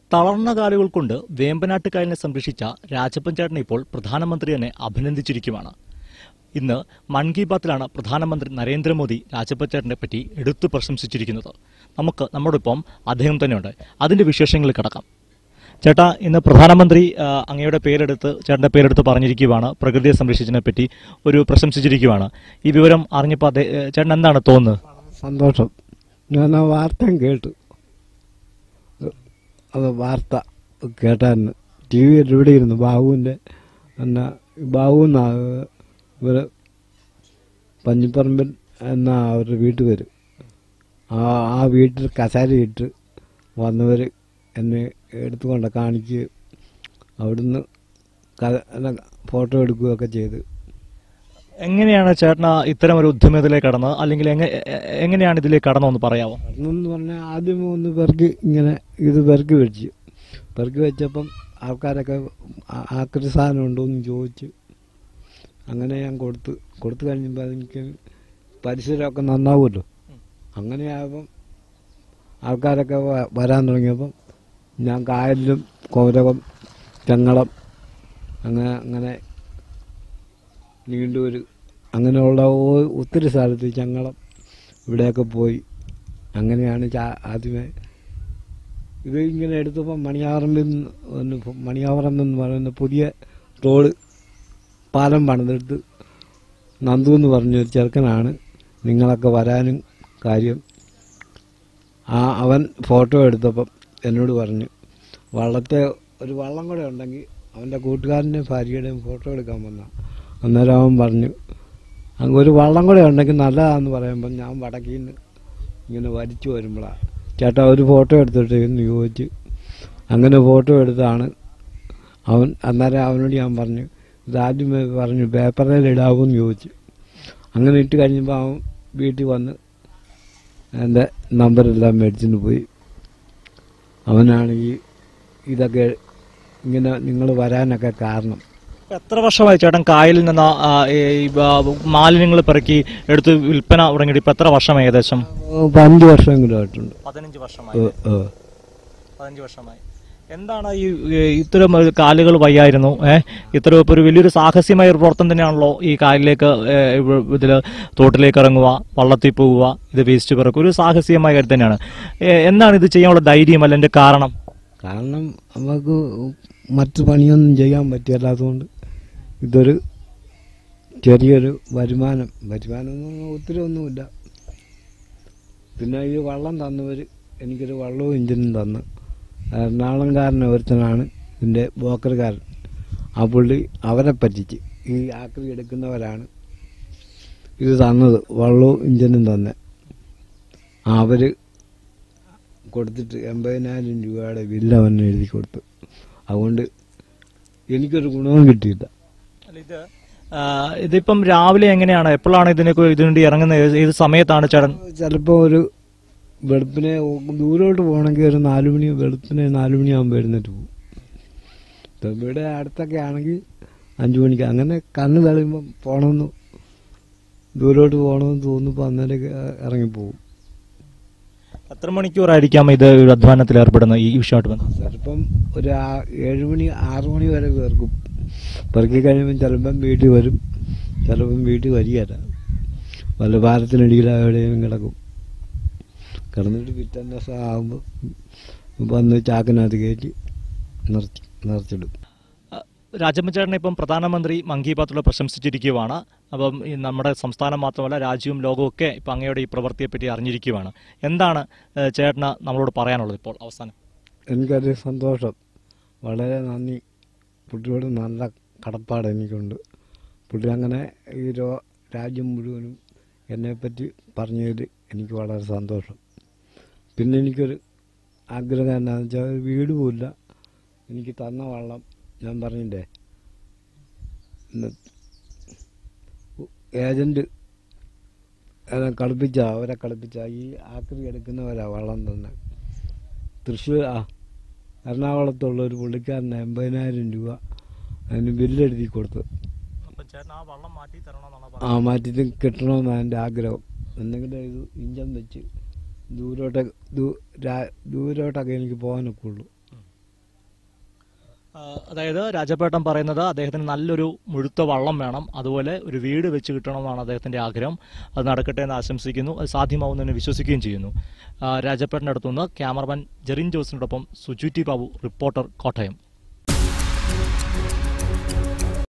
തളർന്ന കാലുകൾ കൊണ്ട് വേമ്പനാട്ട് കായലിനെ സംരക്ഷിച്ച രാജപ്പൻ ചേട്ടനെ ഇപ്പോൾ പ്രധാനമന്ത്രി തന്നെ അഭിനന്ദിച്ചിരിക്കുവാണ് ഇന്ന് മൻ കി ബാത്തിലാണ് പ്രധാനമന്ത്രി നരേന്ദ്രമോദി രാജപ്പൻ ചേട്ടനെ പറ്റി എടുത്തു പ്രശംസിച്ചിരിക്കുന്നത് നമുക്ക് നമ്മോടൊപ്പം അദ്ദേഹം തന്നെയുണ്ട് അതിന്റെ വിശേഷങ്ങളിൽ കിടക്കാം ചേട്ടാ ഇന്ന് പ്രധാനമന്ത്രി ആ, അങ്ങയുടെ പേരെടുത്ത് ചേട്ടന്റെ പേരെടുത്ത് പറഞ്ഞിരിക്കുകയാണ് പ്രകൃതിയെ സംരക്ഷിച്ചതിനെ പറ്റി ഒരു പ്രശംസിച്ചിരിക്കുകയാണ് ഈ വിവരം അറിഞ്ഞപ്പോൾ അദ്ദേഹം ചേട്ടൻ എന്താണ് തോന്നുന്നത് സന്തോഷം ഞാൻ ആ വാർത്തയും കേട്ടു അത് വാർത്ത കേട്ടായിരുന്നു ടി വിയിൽ ഇവിടെ ഇരുന്നു ബാബുവിൻ്റെ എന്നാ ബാബു എന്നാ ഇവർ പഞ്ഞിപ്പറമ്പിൽ എന്നാ അവരുടെ വീട്ടിൽ വരും ആ ആ വീട്ടിൽ കസാരയിട്ട് വന്നവർ എന്നെ എടുത്തുകൊണ്ട് കാണിക്കുകയും അവിടുന്ന് ക- എന്നെ ഫോട്ടോ എടുക്കുകയൊക്കെ ചെയ്ത് എങ്ങനെയാണ് ചേട്ടന ഇത്തരം ഒരു ഉദ്യമത്തിലേക്ക് കടന്നത് അല്ലെങ്കിൽ എങ്ങ- എ- എങ്ങനെയാണ് ഇതിലേക്ക് കടന്നതെന്ന് പറയാമോ എന്ന് പറഞ്ഞാൽ ആദ്യം ഒന്ന് പെറുക്കി ഇങ്ങനെ ഇത് പെറുക്കി വെച്ചു പെറുക്കി വെച്ചപ്പം ആൾക്കാരൊക്കെ ആ- ആക്രി സാധനം ഉണ്ടോ എന്ന് ചോദിച്ചു അങ്ങനെ ഞാൻ കൊടുത്ത് കൊടുത്തു കഴിഞ്ഞപ്പോൾ അതെനിക്ക് പരിസരമൊക്കെ നന്നാവുമല്ലോ അങ്ങനെയായപ്പം ആൾക്കാരൊക്കെ വ- വരാൻ തുടങ്ങിയപ്പം ഞാൻ കായലിലും കോരകം ചെങ്ങളം അങ്ങനെ അങ്ങനെ നീണ്ടൂര് അങ്ങനെയുള്ള ഓ- ഒത്തിരി സ്ഥലത്ത് ചെങ്ങളം ഇവിടെയൊക്കെ പോയി അങ്ങനെയാണ് ചാ- ആദ്യമേ ഇത് ഇങ്ങനെ എടുത്തപ്പോൾ മണിയാറമ്പിൽ നിന്ന് ഒന്ന് ഫ- മണിയാവറം എന്ന് പറയുന്ന പുതിയ റോഡ് പാലം പണിതെടുത്ത് നന്ദു എന്ന് പറഞ്ഞ ഒരു ചെറുക്കനാണ് നിങ്ങളൊക്കെ വരാനും കാര്യം ആ അവൻ ഫോട്ടോ എടുത്തപ്പം എന്നോട് പറഞ്ഞു വള്ളത്തെ ഒരു വള്ളം കൂടെ ഉണ്ടെങ്കിൽ അവൻ്റെ കൂട്ടുകാരൻ്റെയും ഭാര്യയുടെയും ഫോട്ടോ എടുക്കാൻ വന്ന അന്നേരം അവൻ പറഞ്ഞു അങ്ങ് ഒരു വള്ളം കൂടെ ഉണ്ടെങ്കിൽ നല്ലതാന്ന് പറയുമ്പോൾ ഞാൻ വടക്കിൽ നിന്ന് ഇങ്ങനെ വലിച്ചു വരുമ്പോഴാണ് ചേട്ടാ ഒരു ഫോട്ടോ എടുത്തിട്ട് എന്ന് ചോദിച്ചു അങ്ങനെ ഫോട്ടോ എടുത്താണ് അവൻ അന്നേരം അവനോട് ഞാൻ പറഞ്ഞു ഇതാദ്യമേ പറഞ്ഞു പേപ്പറിൽ ഇടാവൂന്ന് ചോദിച്ചു അങ്ങനെ ഇട്ട് കഴിഞ്ഞപ്പോൾ അവൻ വീട്ടിൽ വന്ന് എൻ്റെ നമ്പറെല്ലാം മേടിച്ചിട്ട് പോയി അവനാണെങ്കിൽ ഇതൊക്കെ ഇങ്ങനെ നിങ്ങൾ വരാനൊക്കെ കാരണം എത്ര വർഷമായി ചേട്ടൻ കായലിൽ നിന്ന് ആ, ഈ മാലിന്യങ്ങൾ പെറുക്കി എടുത്ത് വിൽപ്പന തുടങ്ങിയിട്ട് ഇപ്പൊ എത്ര വർഷമായി ഏകദേശം ഇപ്പം അഞ്ച് വർഷമെങ്കിലും ആയിട്ടുണ്ട് പതിനഞ്ച് വർഷമായി ഏ, ഏ. പതിനഞ്ച് വർഷമായി എന്താണ് ഈ ഈ ഇത്തരം ഒരു കാലുകൾ വയ്യായിരുന്നു ഏഹ് ഇത്തരം ഇപ്പൊ ഒരു വലിയൊരു സാഹസ്യമായ ഒരു പ്രവർത്തനം തന്നെയാണല്ലോ ഈ കായലിലേക്ക് ഏഹ്, ഇവ- ഇതില് തോട്ടിലേക്ക് ഇറങ്ങുക വള്ളത്തിൽ പോവുക ഇത് വേസ്റ്റ് പിറക്കുക ഒരു സാഹസികമായ കാര്യം തന്നെയാണ് ഏഹ്, എന്താണ് ഇത് ചെയ്യാനുള്ള ധൈര്യം അല്ല എന്റെ കാരണം കാരണം നമുക്ക് മറ്റു പണിയൊന്നും ചെയ്യാൻ പറ്റിയല്ലാത്തതുകൊണ്ട് ഇതൊരു ചെറിയൊരു വരുമാനം വരുമാനം എന്ന് പറഞ്ഞാൽ ഒത്തിരി ഒന്നുമില്ല പിന്നെ ഈ വള്ളം തന്നവർ എനിക്കൊരു വള്ളവും എഞ്ചിനും തന്ന് എറണാകുളംകാരൻ ഒരുത്തനാണ് ഇതിൻ്റെ ബ്രോക്കർകാരൻ ആ പുള്ളി അവരെ പറ്റിച്ച് ഈ ആക്രി എടുക്കുന്നവരാണ് ഇത് തന്നത് വള്ളവും എഞ്ചിനും തന്നെ അവർ കൊടുത്തിട്ട് എൺപതിനായിരം രൂപയുടെ ബില്ല് അവൻ എഴുതി കൊടുത്തു അതുകൊണ്ട് എനിക്കൊരു ഗുണവും കിട്ടിയില്ല ഇത് ആ, ഇതിപ്പം രാവിലെ എങ്ങനെയാണ് എപ്പോഴാണ് ഇതിനെ ഇതിനുവേണ്ടി ഇറങ്ങുന്നത് ഏത് ഏത് സമയത്താണ് ചേട്ടൻ ചിലപ്പോൾ ഒരു വെളുപ്പിനെ ദൂരോട്ട് പോകണമെങ്കിൽ ഒരു നാല് മണി വെളുപ്പിനെ നാല് മണിയാകുമ്പോൾ എഴുന്നേറ്റ് പോകും ഇപ്പം ഇവിടെ അടുത്തൊക്കെ ആണെങ്കിൽ അഞ്ചു മണിക്ക് അങ്ങനെ കണ്ണ് തെളിയുമ്പം പോകണമെന്ന് ദൂരോട്ട് പോകണമെന്ന് തോന്നുമ്പോൾ അന്നേരം ഇറങ്ങിപ്പോവും എത്ര മണിക്കൂറായിരിക്കാം ഇത് ഒരു അധ്വാനത്തിൽ ഏർപ്പെടുന്നത് ഈ വിഷയമായിട്ട് ബന്ധം ചിലപ്പം ഒരു ആ- ഏഴ് മണി ആറ് മണി വരെ പേർക്കും പെറുക്കി കഴിയുമ്പം ചിലപ്പം വീട്ടിൽ വരും ചിലപ്പം വീട്ടിൽ വരികയില്ല വല്ല ഭാരത്തിനടിയിൽ എവിടെയും കിടക്കും കിടന്നിട്ട് പിറ്റേന്ന് ദിവസം ആകുമ്പോൾ വന്ന് ചാക്കിനകത്ത് കയറ്റി നിറച്ച് നിറച്ചിടും രാജമ്മ ചേട്ടനെ ഇപ്പം പ്രധാനമന്ത്രി മൻ കി ബാത്തിലൂടെ പ്രശംസിച്ചിരിക്കുകയാണ് അപ്പം ഈ നമ്മുടെ സംസ്ഥാനം മാത്രമല്ല രാജ്യവും ലോകവും ഒക്കെ ഇപ്പം അങ്ങയുടെ ഈ പ്രവൃത്തിയെപ്പറ്റി അറിഞ്ഞിരിക്കുകയാണ് എന്താണ് ഏഹ്, ചേട്ടന് നമ്മളോട് പറയാനുള്ളത് ഇപ്പോൾ അവസാനം എനിക്കൊരു സന്തോഷം വളരെ നന്ദി പുള്ളിയോട് നല്ല കടപ്പാട് എനിക്കുണ്ട് പുള്ളി അങ്ങനെ ഈ രോ രാജ്യം മുഴുവനും എന്നെപ്പറ്റി പറഞ്ഞതിൽ എനിക്ക് വളരെ സന്തോഷം പിന്നെ എനിക്കൊരു ആഗ്രഹം എന്താണെന്ന് വെച്ചാൽ ഒരു വീട് പോലില്ല എനിക്ക് തന്ന വള്ളം ഞാൻ പറഞ്ഞില്ലേ ഇന്ന് ഏജൻറ്റ് എന്നെ കളിപ്പിച്ച അവരെ കളിപ്പിച്ച ഈ ആക്രി എടുക്കുന്നവരാ വള്ളം തന്നെ തൃശ്ശൂർ ആ എറണാകുളത്തുള്ള ഒരു പുള്ളിക്കാരന് എൺപതിനായിരം രൂപ അതിന് ബില്ലെഴുതി കൊടുത്തു അപ്പം ചേട്ടൻ ആ വള്ളം മാറ്റി തരണമെന്നാണ് ആ മാറ്റിട്ട് കിട്ടണമെന്നാണ് എൻ്റെ ആഗ്രഹം എന്തെങ്കിലും ഇത് ഇഞ്ചൻ വെച്ച് ദൂരോട്ട് ദൂ- രാ- ദൂരോട്ടൊക്കെ എനിക്ക് പോകാനൊക്കെ ഉള്ളൂ ആ, അതായത് രാജപേട്ടൻ പറയുന്നത് അദ്ദേഹത്തിന് നല്ലൊരു മുഴുത്ത വള്ളം വേണം അതുപോലെ ഒരു വീട് വെച്ച് കിട്ടണമെന്നാണ് അദ്ദേഹത്തിന്റെ ആഗ്രഹം അത് നടക്കട്ടെ എന്ന് ആശംസിക്കുന്നു അത് സാധ്യമാവുന്നതിന് വിശ്വസിക്കുകയും ചെയ്യുന്നു ആ, രാജപേട്ടൻ്റെ അടുത്തുനിന്ന് ക്യാമറമാൻ ജെറിൻ ജോസിനോടൊപ്പം സുജു ടി ബാബു റിപ്പോർട്ടർ കോട്ടയം